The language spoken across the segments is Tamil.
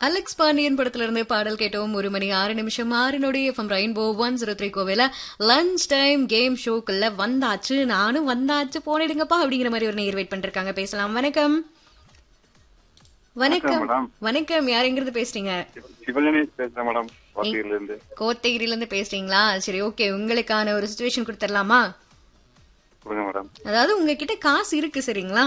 அலெக்ஸ் பாண்டியன் படத்துல இருந்து பாடல் கேட்டோம் ஒரு மணி ஆறு நிமிஷம் ஆறு நொடி FM rainbow one zero three கோவில லஞ்ச் டைம் கேம் ஷோக்குள்ள வந்தாச்சு நானும் வந்தாச்சு போனிடுங்கப்பா அப்படிங்கிற மாதிரி ஒரு நேர் வெயிட் பண்ணிருக்காங்க பேசலாம் வணக்கம் வணக்கம் மேடம். வணக்கம் யார் எங்கிருந்து பேசுறீங்க சிவகணேஷ் பேசுறேன் மேடம் வாத்தியில இருந்து கோத்தகிரில இருந்து பேசுறீங்களா சரி ஓகே உங்களுக்கான ஒரு சுச்சுவேஷன் கொடுத்துடலாமா சொல்லுங்க மேடம் அதாவது உங்ககிட்ட காசு இருக்கு சரிங்களா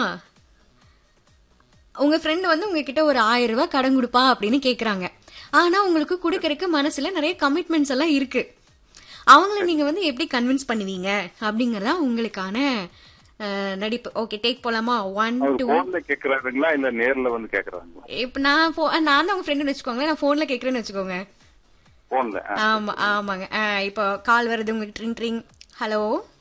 உங்க ஃப்ரெண்ட் வந்து உங்ககிட்ட ஒரு ஆயிரம் ரூபாய் கடன் கொடுப்பா அப்படின்னு கேக்குறாங்க ஆனா உங்களுக்கு கொடுக்கறதுக்கு மனசுல நிறைய கமிட்மெண்ட்ஸ் எல்லாம் இருக்கு அவங்கள நீங்க வந்து எப்படி கன்வின்ஸ் பண்ணுவீங்க அப்படிங்கறதா உங்களுக்கான அஹ், நடிப்பு ஓகே டேக் போலாமா ஒன் அவர் டூ போன்ல கேக்குறாருங்களா இல்ல நேர்ல வந்து கேக்குறாங்களா இப்ப நான் pho- நான் தான் உங்க ஃப்ரெண்டு வச்சுக்கோங்களேன் நான் போன்ல கேக்குறேன்னு வச்சுக்கோங்க போன்ல ஆமா ஆமாங்க அஹ், இப்போ கால் வருது உங்களுக்கு tring tring hello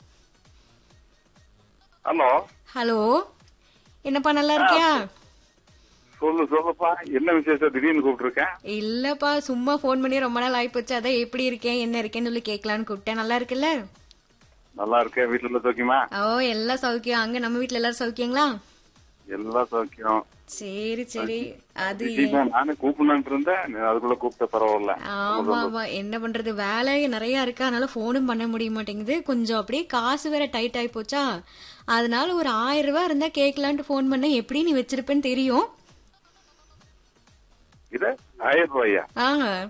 hello hello என்னப்பா நல்லா இருக்கியா சொல்லு சொல்லுப்பா என்ன விசேஷம் திடீர்னு கூப்பிட்டுருக்கேன் இல்லப்பா சும்மா ஃபோன் பண்ணி ரொம்ப நாள் ஆயிப்போச்சு அதான் எப்படி இருக்கேன் என்ன இருக்கேன்னு சொல்லி கேட்கலான்னு கூப்பிட்டேன் நல்லா இருக்குல்ல நல்லா இருக்கேன் வீட்டுல உள்ள சௌக்கியமா ஓ எல்லாம் சௌக்கியம் அங்க நம்ம வீட்ல எல்லாரும் சௌக்கியங்களா எல்லா சௌக்கியம் சரி சரி அது விஷயமா நானே கூப்பிடலான்ட்டு இருந்தேன் அதுக்குள்ள கூப்பிட்ட பரவாயில்ல ஆமா ஆமா என்ன பண்றது வேலை நிறைய இருக்கு அதனால போனும் பண்ண முடிய மாட்டேங்குது கொஞ்சம் அப்படியே காசு வேற டைட் ஆயி போச்சா அதனால ஒரு ஆயிரம் ரூபாய் இருந்தா கேட்கலான்ட்டு ஃபோன் பண்ண எப்படி நீ வச்சிருப்பேன்னு தெரியும் இது ஆயிரம் ரூபாயா ஆ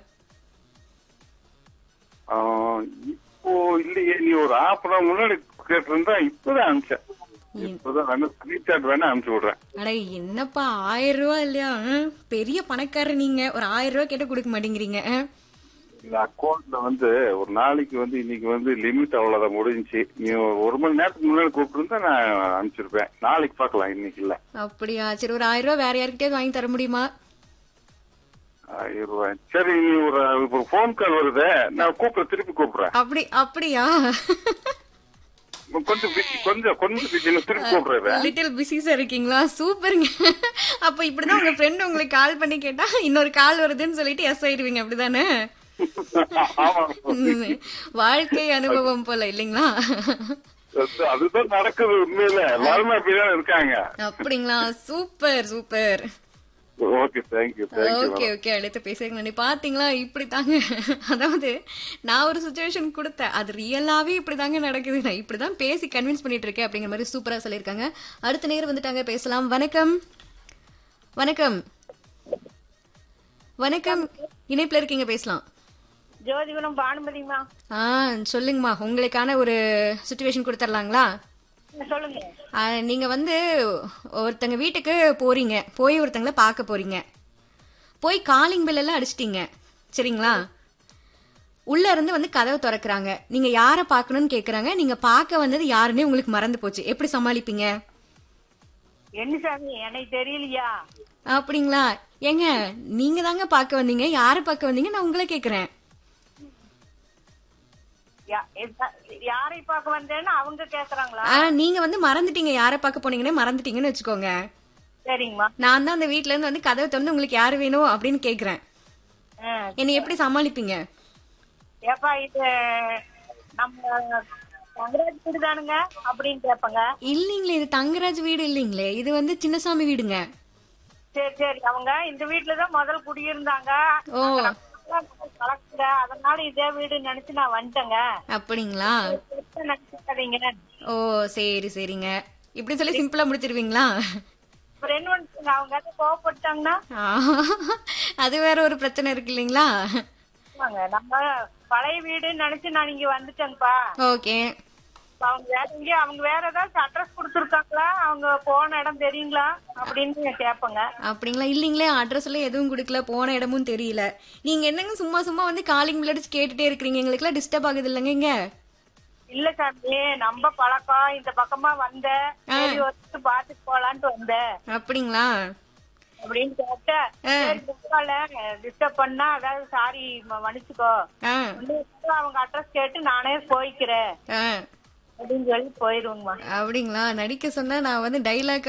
ஆ, இப்போ இல்லையே நீ ஒரு ஆஃப் அன் அவர் முன்னாடி கேட்டிருந்தா இப்பதான் அனுப்பிச்சேன் இப்பதான் வேணா ஸ்கிரீன்ஷாட் வேணா அனுப்பிச்சு விடுறேன் அட என்னப்பா ஆயிரம் ரூபாய் இல்லையா ஆ, பெரிய பணக்காரர் நீங்க ஒரு ஆயிரம் ரூபாய் கேட்ட கொடுக்க மாட்டேங்கிறீங்க ஆ? இந்த அக்கௌண்ட்ல வந்து ஒரு நாளைக்கு வந்து இன்னைக்கு வந்து லிமிட் அவ்வளவுதான் முடிஞ்சுச்சு நீ ஒரு மணி நேரத்துக்கு முன்னாடி கூப்பிட்டு நான் அனுப்பிச்சிருப்பேன் நாளைக்கு பார்க்கலாம் இன்னைக்கு இல்ல அப்படியா சரி ஒரு ஆயிரம் ரூபாய் வேற யாருக்கிட்டயாவது வாங்கி தர முடியுமா ஆயிரம் ரூபாய் சரி நீ ஒரு இப்போ போன் கால் வருது நான் கூப்பிடுறேன் திருப்பி கூப்பிடுறேன் அப்படி அப்படியா கொஞ்சம் busy, கொஞ்சம் கொஞ்சம் busy. நான் திருப்பி கூப்பிடுறேன் லிட்டில் பிஸிஸா இருக்கீங்களா சூப்பருங்க அப்ப இப்படிதான் உங்க ஃப்ரெண்ட் உங்களுக்கு கால் பண்ணி கேட்டா இன்னொரு கால் வருதுன்னு சொல்லிட்டு எஸ் ஆயிடுவீங்க அப்படிதானே ஆமா ம், வாழ்க்கை அனுபவம் போல இல்லைங்களா அதுதான் நடக்குது உண்மையில எல்லாருமே அப்படிதான் இருக்காங்க அப்படிங்களா super super okay thank you thank you okay okay அடுத்து பேசுறீங்க நீ பாத்தீங்களா இப்படி தாங்க அதாவது நான் ஒரு சுச்சுவேஷன் கொடுத்தேன் அது ரியலாவே இப்படி தாங்க நடக்குது நான் இப்படிதான் பேசி கன்வின்ஸ் பண்ணிட்டு இருக்கேன் அப்படிங்கிற மாதிரி சூப்பரா சொல்லியிருக்காங்க அடுத்த நேரம் வந்துட்டாங்க பேசலாம் வணக்கம் வணக்கம் வணக்கம் இணைப்புல இருக்கீங்க பேசலாம் ஜோதிகுலம் பானுமதிமா ஆ சொல்லுங்கம்மா உங்களுக்கான ஒரு சுச்சுவேஷன் கொடுத்துடலாங்களா சொல்லுங்க ஆ, நீங்க வந்து ஒருத்தங்க வீட்டுக்கு போறீங்க போய் ஒருத்தங்கள பார்க்க போறீங்க போய் காலிங் பெல் எல்லாம் அடிச்சிட்டீங்க சரிங்களா உள்ள இருந்து வந்து கதவை திறக்கறாங்க நீங்க யார பார்க்கணும்னு கேக்குறாங்க நீங்க பார்க்க வந்தது யாருன்னே உங்களுக்கு மறந்து போச்சு எப்படி சமாளிப்பீங்க என்ன சாமி எனக்கு தெரியலையா அப்படிங்களா ஏங்க நீங்க தாங்க பார்க்க வந்தீங்க யார பார்க்க வந்தீங்க நான் உங்களை கேக்குறேன் யா- எத- யாரை பார்க்க வந்தேன்னு அவங்க கேக்குறாங்களா ஆ, நீங்க வந்து மறந்துட்டீங்க யார பார்க்க போனீங்கன்னே மறந்துட்டீங்கன்னு வச்சுக்கோங்க சரிங்கம்மா நான் தான் அந்த வீட்ல இருந்து வந்து கதவை திறந்து உங்களுக்கு யாரு வேணும் அப்படின்னு கேக்குறேன் ஆ. என்னை எப்படி சமாளிப்பீங்க ஏப்பா இது நம்ம தங்கராஜ் வீடு தானுங்க அப்படின்னு கேட்பாங்க இல்லீங்களே இது தங்கராஜ் வீடு இல்லீங்களே இது வந்து சின்னசாமி வீடுங்க சரி சரி அவங்க இந்த வீட்டுலதான் முதல் குடியிருந்தாங்க ஓ கலக்குங்க அதனால இதே வீடு நினைச்சு நான் வந்துட்டேங்க அப்படிங்களா நினைச்சுக்காதீங்க ஓ சரி சரிங்க இப்படி சொல்லி சிம்பிளா முடிச்சிருவீங்களா அப்புறம் என்ன பண்ணுங்க அவங்க ஏதாவது கோவப்பட்டாங்கன்னா ஆ, அது வேற ஒரு பிரச்சனை இருக்கு இல்லைங்களா ஆமாங்க, நம்ம பழைய வீடுன்னு நினைச்சு நான் இங்க வந்துட்டேங்கப்பா ஓகே இப்ப அவங்க வேற எங்கேயும் அவங்க வேற ஏதாச்சும் அட்ரஸ் கொடுத்துருக்காங்களா அவங்க போன இடம் தெரியுங்களா அப்படின்னு கேட்பேங்க அப்படிங்களா இல்லீங்களே அட்ரஸ் எல்லாம் எதுவும் கொடுக்கல போன இடமும் தெரியல நீங்க என்னங்க சும்மா சும்மா வந்து காலிங் பிளடிச்சு கேட்டுட்டே இருக்கிறீங்க எங்களுக்குலாம் டிஸ்டர்ப் ஆகுது இல்லைங்க இங்க இல்ல சாமி நம்ம பழக்கம் இந்த பக்கமா வந்த சரி ஒரு பாத்துட்டு போலான்ட்டு வந்தேன் அப்படிங்களா அப்படின்னு கேட்டேன் சரி பரவாயில்ல டிஸ்டர்ப் பண்ணா அதாவது சாரி மன்னிச்சுக்கோ ஆ இன்னும் அவங்க அட்ரஸ் கேட்டு நானே போய்க்கிறேன் ஆ அப்படின்னு சொல்லி போயிருவோங்கம்மா அப்படிங்களா நடிக்க சொன்னா நான் வந்து டைலாக்